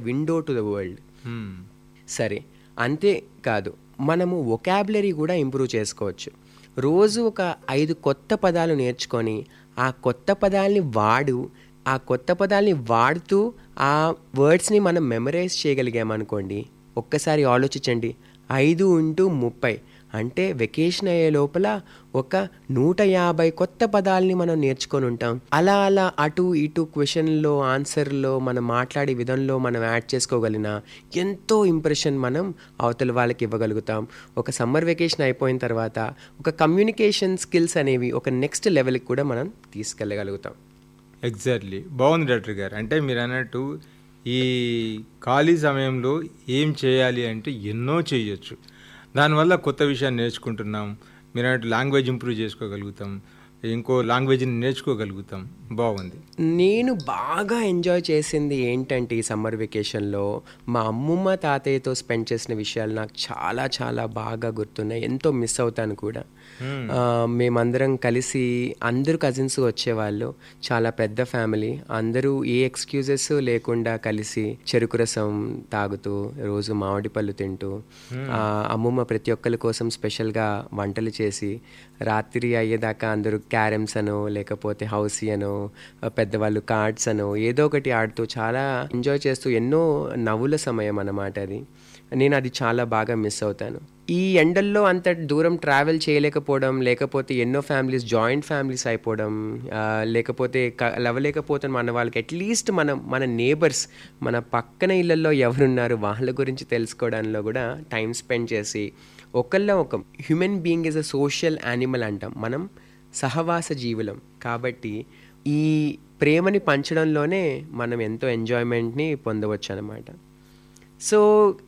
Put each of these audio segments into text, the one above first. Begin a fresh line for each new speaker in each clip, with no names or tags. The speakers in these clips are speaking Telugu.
Window to the world
Hmm.
సరే అంతే కాదు మనము ఒకాబులరీ కూడా ఇంప్రూవ్ చేసుకోవచ్చు రోజు ఒక ఐదు కొత్త పదాలు నేర్చుకొని ఆ కొత్త పదాలని వాడు ఆ కొత్త పదాలని వాడుతూ ఆ వర్డ్స్ని మనం మెమరైజ్ చేయగలిగామనుకోండి ఒక్కసారి ఆలోచించండి ఐదు ఇంటూ ముప్పై అంటే వెకేషన్ అయ్యే లోపల ఒక నూట యాభై కొత్త పదాలని మనం నేర్చుకొని ఉంటాం అలా అలా అటు ఇటు క్వశ్చన్లో ఆన్సర్లో మనం మాట్లాడే విధంలో మనం యాడ్ చేసుకోగలిగిన ఎంతో ఇంప్రెషన్ మనం అవతల వాళ్ళకి ఇవ్వగలుగుతాం ఒక సమ్మర్ వెకేషన్ అయిపోయిన తర్వాత ఒక కమ్యూనికేషన్ స్కిల్స్ అనేవి ఒక నెక్స్ట్ లెవెల్కి కూడా మనం తీసుకెళ్ళగలుగుతాం
ఎగ్జాక్ట్లీ బాగుంది డాక్టర్ గారు అంటే మీరు అన్నట్టు ఈ ఖాళీ సమయంలో ఏం చేయాలి అంటే ఎన్నో చేయొచ్చు దానివల్ల కొత్త విషయాన్ని నేర్చుకుంటున్నాం మీరు అన్నట్టు లాంగ్వేజ్ ఇంప్రూవ్ చేసుకోగలుగుతాం ఇంకో లాంగ్వేజ్ని నేర్చుకోగలుగుతాం బాగుంది
నేను బాగా ఎంజాయ్ చేసింది ఏంటంటే ఈ సమ్మర్ వెకేషన్లో మా అమ్మమ్మ తాతయ్యతో స్పెండ్ చేసిన విషయాలు నాకు చాలా చాలా బాగా గుర్తున్నాయి ఎంతో మిస్ అవుతాను కూడా ఆ, మేమందరం కలిసి అందరూ కజిన్స్ వచ్చేవాళ్ళు చాలా పెద్ద ఫ్యామిలీ అందరూ ఏ ఎక్స్క్యూజెస్ లేకుండా కలిసి చెరుకు రసం తాగుతూ రోజు మామిడి పళ్ళు తింటూ ఆ, అమ్మమ్మ ప్రతి ఒక్కరి కోసం స్పెషల్గా వంటలు చేసి రాత్రి అయ్యేదాకా అందరూ క్యారమ్స్ అనో లేకపోతే హౌసీ అనో ఆ, పెద్దవాళ్ళు కార్డ్స్ అనో ఏదో ఒకటి ఆడుతూ చాలా ఎంజాయ్ చేస్తూ ఎన్నో నవ్వుల సమయం అన్నమాట అది నేను అది చాలా బాగా మిస్ అవుతాను ఈ ఎండల్లో అంత దూరం ట్రావెల్ చేయలేకపోవడం లేకపోతే ఎన్నో ఫ్యామిలీస్ జాయింట్ ఫ్యామిలీస్ అయిపోవడం ఆ, లేకపోతే లవలేకపోతే మన వాళ్ళకి అట్లీస్ట్ మనం మన నేబర్స్ మన పక్కన ఇళ్ళల్లో ఎవరున్నారు వాళ్ళ గురించి తెలుసుకోవడంలో కూడా టైం స్పెండ్ చేసి ఒకళ్ళ ఒక human being is a social animal అంటాం మనం సహవాస జీవులం కాబట్టి ఈ ప్రేమని పంచడంలోనే మనం ఎంతో ఎంజాయ్మెంట్ని పొందవచ్చు అనమాట సో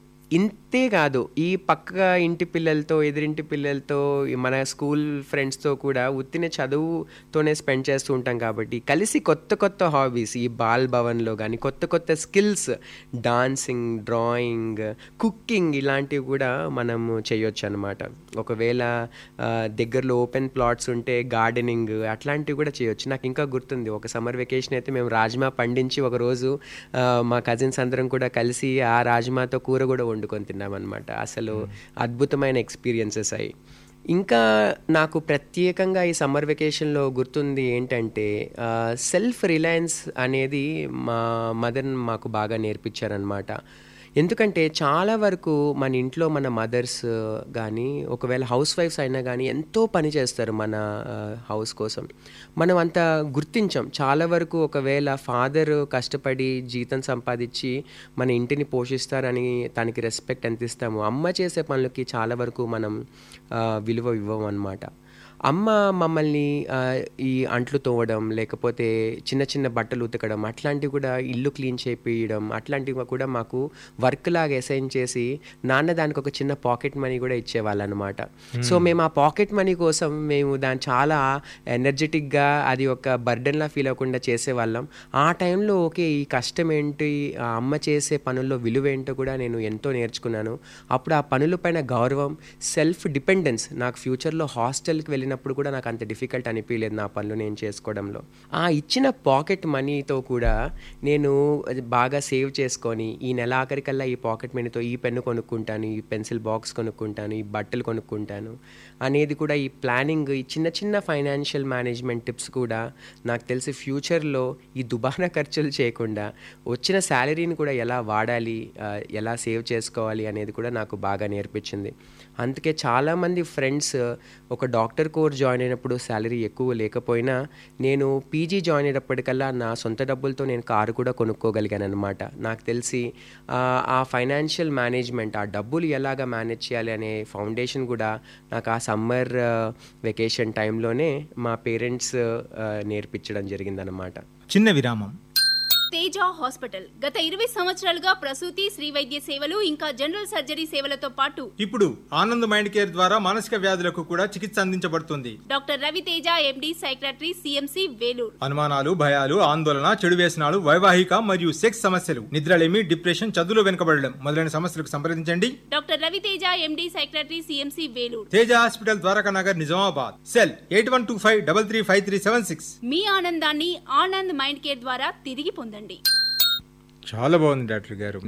ఇంతే కాదు ఈ పక్క ఇంటి పిల్లలతో ఎదురింటి పిల్లలతో ఈ మన స్కూల్ ఫ్రెండ్స్తో కూడా ఉత్తిన చదువుతోనే స్పెండ్ చేస్తూ ఉంటాం కాబట్టి కలిసి కొత్త కొత్త హాబీస్ ఈ బాల్ భవన్లో కానీ కొత్త కొత్త స్కిల్స్ డాన్సింగ్ డ్రాయింగ్ కుకింగ్ ఇలాంటివి కూడా మనము చేయొచ్చు అనమాట ఒకవేళ ఆ, దగ్గరలో ఓపెన్ ప్లాట్స్ ఉంటే గార్డెనింగ్ అట్లాంటివి కూడా చేయొచ్చు నాకు ఇంకా గుర్తుంది ఒక సమ్మర్ వెకేషన్ అయితే మేము రాజ్మా పండించి ఒకరోజు ఆ, మా కజిన్స్ అందరం కూడా కలిసి ఆ రాజ్మాతో కూర కూడా వండుకొని తిన్నామన్నమాట అసలు అద్భుతమైన ఎక్స్పీరియన్సెస్ అయ్యి ఇంకా నాకు ప్రత్యేకంగా ఈ సమ్మర్ వెకేషన్లో గుర్తుంది ఏంటంటే సెల్ఫ్ రిలయన్స్ అనేది మా మదర్ మాకు బాగా నేర్పించారనమాట ఎందుకంటే చాలా వరకు మన ఇంట్లో మన మదర్స్ కానీ ఒకవేళ హౌస్ వైఫ్స్ అయినా కానీ ఎంతో పని చేస్తారు మన హౌస్ కోసం మనం అంత గుర్తించం చాలా వరకు ఒకవేళ ఫాదర్ కష్టపడి జీతం సంపాదించి మన ఇంటిని పోషిస్తారని తనకి రెస్పెక్ట్ ఎంత ఇస్తాము అమ్మ చేసే పనులకి చాలా వరకు మనం ఆ, విలువ ఇవ్వం అనమాట అమ్మ మమ్మల్ని ఆ, ఈ అంట్లు తోవడం లేకపోతే చిన్న చిన్న బట్టలు ఉతకడం అట్లాంటివి కూడా ఇల్లు క్లీన్ చేపియడం అట్లాంటివి కూడా మాకు వర్క్ లాగా అసైన్ చేసి నాన్న దానికి ఒక చిన్న పాకెట్ మనీ కూడా ఇచ్చేవాళ్ళు అనమాట సో మేము ఆ పాకెట్ మనీ కోసం మేము దాన్ని చాలా ఎనర్జెటిక్గా అది ఒక బర్డెన్లా ఫీల్ అవ్వకుండా చేసేవాళ్ళం ఆ టైంలో ఓకే ఈ కష్టం ఏంటి ఆ అమ్మ చేసే పనుల్లో విలువ ఏంటో కూడా నేను ఎంతో నేర్చుకున్నాను అప్పుడు ఆ పనులపైన గౌరవం సెల్ఫ్ డిపెండెన్స్ నాకు ఫ్యూచర్లో హాస్టల్కి వెళ్ళినప్పుడు కూడా నాకు అంత డిఫికల్ట్ అనిపించలేదు నా పనులు నేను చేసుకోవడంలో ఆ ఇచ్చిన పాకెట్ మనీతో కూడా నేను అది బాగా సేవ్ చేసుకొని ఈ నెల ఆఖరికల్లా ఈ పాకెట్ మనీతో ఈ పెన్ను కొనుక్కుంటాను ఈ పెన్సిల్ బాక్స్ కొనుక్కుంటాను ఈ బట్టలు కొనుక్కుంటాను అనేది కూడా ఈ ప్లానింగ్ ఈ చిన్న చిన్న ఫైనాన్షియల్ మేనేజ్మెంట్ టిప్స్ కూడా నాకు తెలిసి ఫ్యూచర్లో ఈ దుబారా ఖర్చులు చేయకుండా వచ్చిన శాలరీని కూడా ఎలా వాడాలి ఆ, ఎలా సేవ్ చేసుకోవాలి అనేది కూడా నాకు బాగా నేర్పించింది అందుకే చాలామంది ఫ్రెండ్స్ ఒక డాక్టర్ కోర్స్ జాయిన్ అయినప్పుడు శాలరీ ఎక్కువ లేకపోయినా నేను పీజీ జాయిన్ అయ్యేటప్పటికల్లా నా సొంత డబ్బులతో నేను కారు కూడా కొనుక్కోగలిగాను అనమాట నాకు తెలిసి ఆ, ఆ ఫైనాన్షియల్ మేనేజ్మెంట్ ఆ డబ్బులు ఎలాగ మేనేజ్ చేయాలి అనే ఫౌండేషన్ కూడా నాకు ఆ సమ్మర్ వెకేషన్ టైంలోనే మా పేరెంట్స్ నేర్పించడం జరిగిందనమాట
చిన్న విరామం
తేజ హాస్పిటల్ గత ఇరవై సంవత్సరాలుగా ప్రసూతి శ్రీ వైద్య సేవలు ఇంకా జనరల్ సర్జరీ సేవలతో పాటు
ఇప్పుడు ఆనంద్ మైండ్ కేర్ ద్వారా మానసిక వ్యాధులకు కూడా చికిత్స అందించబడుతుంది
doctor Raviteja MD psychiatry CMC Vellore
అనుమానాలు భయాలు ఆందోళన చెడు వ్యసనాలు వైవాహిక మరియు సెక్స్ సమస్యలు నిద్రలేమి డిప్రెషన్ చదువులో వెనుకబడడం మొదలైన సమస్యలకు సంప్రదించండి
doctor Raviteja MD psychiatry CMC Vellore
Teja hospital Dwaraka Nagar Nizamabad cell eight one two five double three five three seven six
మీ ఆనందాన్ని ఆనంద్ మైండ్ కేర్ ద్వారా తిరిగి పొందండి
చాలా బాగుంది డాక్టర్ గారు